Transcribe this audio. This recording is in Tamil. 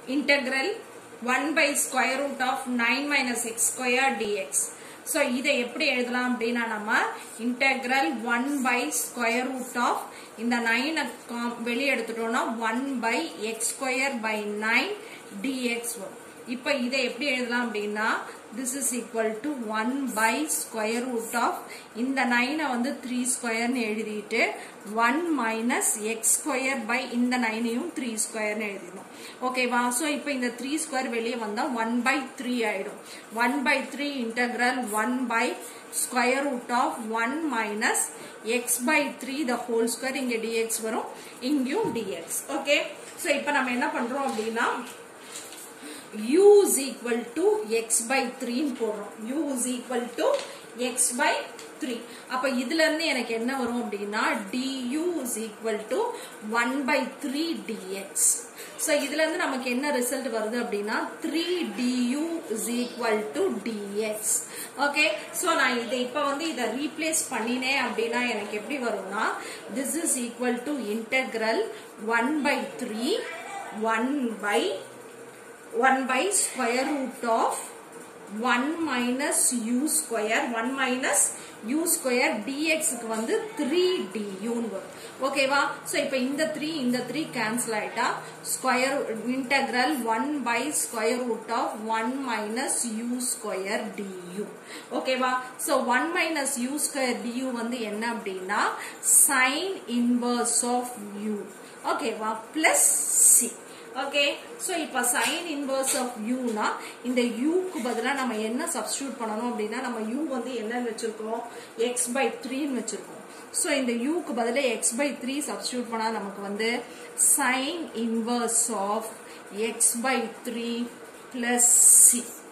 integral 1 by square root of 9 minus x square dx ஸோ இதை எப்படி எழுதலாம் அப்படின்னா நம்ம integral one by square root of இந்த நைனை வெளியே எடுத்துட்டோம்னா one by x square by nine dx வரும் இப்போ இதை எப்படி எழுதலாம் அப்படின்னா this is equal to one by square root of இந்த நைனை வந்து த்ரீ ஸ்கொயர்னு எழுதிட்டு one minus x square by இந்த நைனையும் த்ரீ ஸ்கொயர்னு எழுதிடணும் ஓகேவா ஸோ இப்போ இந்த த்ரீ ஸ்கொயர் வெளியே வந்தால் ஒன் பை த்ரீ ஆயிடும் one by three integral one by square root of one minus x by three the whole square இங்கே டிஎக்ஸ் வரும் இங்கேயும் டிஎக்ஸ் ஓகே ஸோ இப்போ நம்ம என்ன பண்ணுறோம் அப்படின்னா u is equal to x by 3 போடுறோம் u is equal to x by 3 அப்ப இதுல இருந்து எனக்கு என்ன வரும் அப்படின்னா du is equal to 1 by 3 dx so இதுல இருந்து நமக்கு என்ன ரிசல்ட் வருது அப்படின்னா 3 du is equal to dx okay so நான் இதை இப்ப வந்து இதை ரீப்ளேஸ் பண்ணினேன் அப்படின்னா எனக்கு எப்படி வரும்னா this is equal to integral 1 by 3 1 by 1 by square root of 1 minus u square 1 minus u square dx க்கு வந்து 3 du ன்னு வரும் ஓகேவா சோ இப்போ இந்த 3 இந்த 3 கேன்சல் ஆயிட்டா square integral 1 by square root of 1 minus u square du ஓகேவா so 1 minus u square du வந்து என்ன அப்படின்னா sin inverse of u ஓகேவா plus c ஓகே சோ இப்ப sin inverse of u னா இந்த u க்கு பதிலா நம்ம என்ன சப்ஸ்டிடியூட் பண்ணணும் அப்படின்னா நம்ம u வந்து என்ன வச்சிருக்கோம் x by 3 ன்னு வச்சிருக்கோம் சோ இந்த u க்கு பதிலா x by 3 சப்ஸ்டிடியூட் பண்ணா நமக்கு வந்து sin inverse of x by 3 plus c